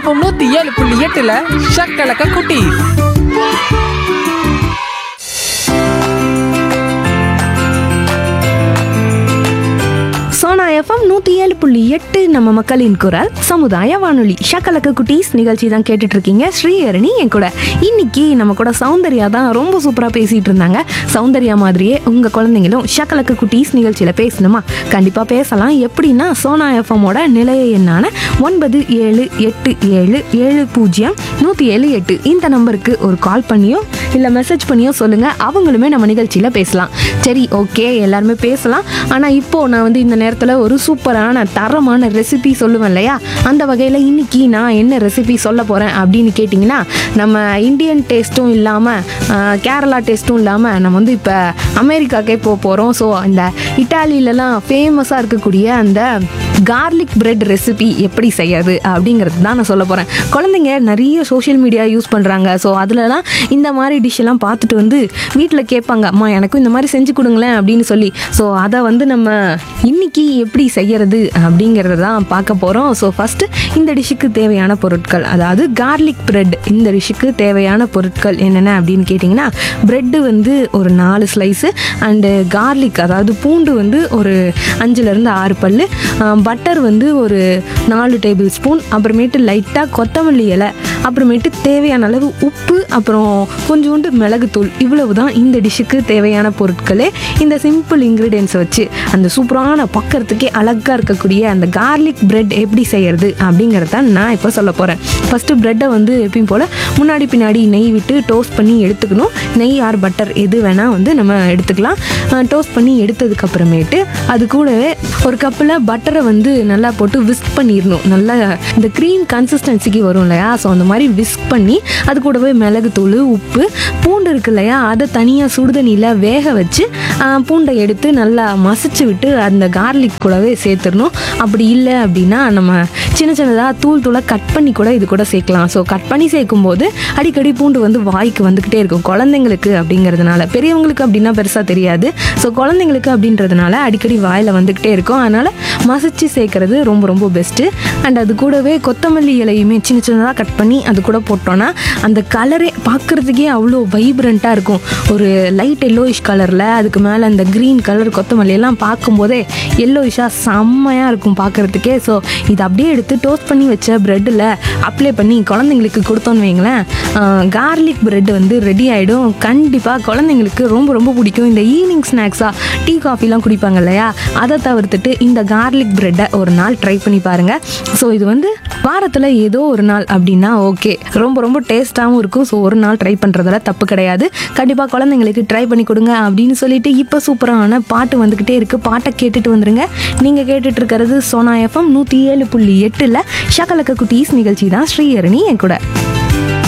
FM நூத்தி ஏழு புள்ளி எட்டுல ஷக்கலக்க குட்டி சோனா எஃப்எம் நூற்றி ஏழு புள்ளி எட்டு நம்ம மக்களின் குரல் சமுதாய வானொலி ஷக்கலக்க குட்டீஸ் நிகழ்ச்சி தான் கேட்டுட்டு இருக்கீங்க ஸ்ரீஹரணி என் கூட இன்னைக்கு நம்ம கூட சௌந்தர்யா தான் ரொம்ப சூப்பராக பேசிட்டு இருந்தாங்க சௌந்தர்யா மாதிரியே உங்கள் குழந்தைங்களும் ஷக்கலக்க குட்டீஸ் நிகழ்ச்சியில் பேசணுமா கண்டிப்பாக பேசலாம் எப்படின்னா சோனா எஃப்எம்மோட நிலைய எண்ணான ஒன்பது ஏழு எட்டு ஏழு ஏழு பூஜ்ஜியம் நூற்றி ஏழு எட்டு இந்த நம்பருக்கு ஒரு கால் பண்ணியோ இல்லை மெசேஜ் பண்ணியோ சொல்லுங்கள் அவங்களுமே நம்ம நிகழ்ச்சியில் பேசலாம் சரி ஓகே எல்லாருமே பேசலாம் ஆனால் இப்போ நான் வந்து இந்த நேரத்தில் ஒரு சூப்பரான தரமான ரெசிபி சொல்லுவேன் இல்லையா அந்த வகையில் இன்னைக்கு நான் என்ன ரெசிபி சொல்ல போகிறேன் அப்படின்னு கேட்டிங்கன்னா நம்ம இந்தியன் டேஸ்ட்டும் இல்லாமல் கேரளா டேஸ்ட்டும் இல்லாமல் நம்ம வந்து இப்போ அமெரிக்காக்கே போக போகிறோம் ஸோ அந்த இட்டாலியிலலாம் ஃபேமஸாக இருக்கக்கூடிய அந்த கார்லிக் பிரெட் ரெசிபி எப்படி செய்யறது அப்படிங்கிறது தான் நான் சொல்ல போகிறேன் குழந்தைங்க நிறைய சோஷியல் மீடியா யூஸ் பண்ணுறாங்க ஸோ அதுலலாம் இந்த மாதிரி டிஷ் எல்லாம் பார்த்துட்டு வந்து வீட்டில் கேட்பாங்க அம்மா எனக்கும் இந்த மாதிரி செஞ்சு கொடுங்களேன் அப்படின்னு சொல்லி ஸோ அதை வந்து நம்ம இன்னைக்கு எப்படி செய்யறது அப்படிங்கிறத தான் பார்க்க போகிறோம் ஸோ ஃபஸ்ட்டு இந்த டிஷ்ஷுக்கு தேவையான பொருட்கள் அதாவது கார்லிக் பிரெட் இந்த டிஷ்ஷுக்கு தேவையான பொருட்கள் என்னென்ன அப்படின்னு கேட்டிங்கன்னா பிரெட்டு வந்து ஒரு நாலு ஸ்லைஸு அண்டு கார்லிக் அதாவது பூண்டு வந்து ஒரு அஞ்சுலேருந்து ஆறு பல் பட்டர் வந்து ஒரு நாலு டேபிள் ஸ்பூன் அப்புறமேட்டு லைட்டாக கொத்தமல்லி இலை அப்புறமேட்டு தேவையான அளவு உப்பு அப்புறம் கொஞ்சோண்டு மிளகுத்தூள் இவ்வளவு தான் இந்த டிஷ்ஷுக்கு தேவையான பொருட்களே இந்த சிம்பிள் இன்க்ரீடியன்ஸை வச்சு அந்த சூப்பரான பக்கறதுக்கே அழகாக இருக்கக்கூடிய அந்த கார்லிக் பிரெட் எப்படி செய்யறது அப்படிங்கிறத நான் இப்போ சொல்ல போகிறேன் ஃபஸ்ட்டு ப்ரெட்டை வந்து எப்பயும் போல் முன்னாடி பின்னாடி நெய் விட்டு டோஸ்ட் பண்ணி எடுத்துக்கணும் நெய் ஆர் பட்டர் எது வேணால் வந்து நம்ம எடுத்துக்கலாம் டோஸ்ட் பண்ணி எடுத்ததுக்கு அப்புறமேட்டு அது கூடவே ஒரு கப்பில் பட்டரை வந்து நல்லா போட்டு விஸ்க் பண்ணிடணும் நல்லா இந்த க்ரீம் கன்சிஸ்டன்சிக்கு வரும் இல்லையா ஸோ அந்த மாதிரி விஸ்க் பண்ணி அது கூடவே மிளகுத்தூள் உப்பு பூண்டு இருக்கு இல்லையா அதை தனியாக சுடுதண்ணியில் வேக வச்சு ஆ, பூண்டை எடுத்து நல்லா மசிச்சு விட்டு அந்த கார்லிக் கூடவே சேர்த்துடணும் அப்படி இல்லை அப்படின்னா நம்ம சின்ன சின்னதாக தூள் தூளாக கட் பண்ணி கூட இது கூட சேர்க்கலாம் ஸோ கட் பண்ணி சேர்க்கும் போது அடிக்கடி பூண்டு வந்து வாய்க்கு வந்துக்கிட்டே இருக்கும் குழந்தைங்களுக்கு அப்படிங்கிறதுனால பெரியவங்களுக்கு அப்படின்னா பெருசாக தெரியாது ஸோ குழந்தைங்களுக்கு அப்படின்றதுனால அடிக்கடி வாயில் வந்துக்கிட்டே இருக்கும் அதனால் மசிச்சு சேர்க்கறது ரொம்ப ரொம்ப பெஸ்ட்டு அண்ட் அது கூடவே கொத்தமல்லி இலையுமே சின்ன சின்னதாக கட் பண்ணி அது கூட போட்டோன்னா அந்த கலரே பார்க்குறதுக்கே அவ்வளோ வைப்ரண்ட்டாக இருக்கும் ஒரு லைட் எல்லோயிஷ் கலரில் அதுக்கு மேலே அந்த க்ரீன் கலர் கொத்தமல்லி எல்லாம் பார்க்கும்போதே எல்லோயிஷாக செம்மையாக இருக்கும் பார்க்குறதுக்கே ஸோ இது அப்படியே எடுத்து டோஸ்ட் பண்ணி வச்ச ப்ரெட்டில் அப்ளை பண்ணி குழந்தைங்களுக்கு கொடுத்தோன்னு வைங்களேன் கார்லிக் பிரெட் வந்து ரெடி ஆகிடும் கண்டிப்பாக குழந்தைங்களுக்கு ரொம்ப ரொம்ப பிடிக்கும் இந்த ஈவினிங் ஸ்நாக்ஸாக டீ காஃபிலாம் குடிப்பாங்க இல்லையா அதை தவிர்த்துட்டு இந்த கார்லிக் பிரெட்டை ஒரு நாள் ட்ரை பண்ணி பாருங்கள் ஸோ இது வந்து வாரத்தில் ஏதோ ஒரு நாள் அப்படின்னா ஓகே ரொம்ப ரொம்ப டேஸ்ட்டாகவும் இருக்கும் ஸோ ஒரு நாள் ட்ரை பண்ணுறதுல தப்பு கிடையாது கண்டிப்பாக குழந்தைங்களுக்கு ட்ரை பண்ணி கொடுங்க அப்படின்னு சொல்லிட்டு இப்போ சூப்பரான பாட்டு வந்துக்கிட்டே இருக்குது பாட்டை கேட்டுட்டு வந்துருங்க நீங்கள் கேட்டுட்டு இருக்கிறது சோனா எஃப்எம் நூற்றி ஏழு புள்ளி எட்டில் ஷகலக்க குட்டீஸ் நிகழ்ச்சி தான் ஸ்ரீஹரணி என் கூட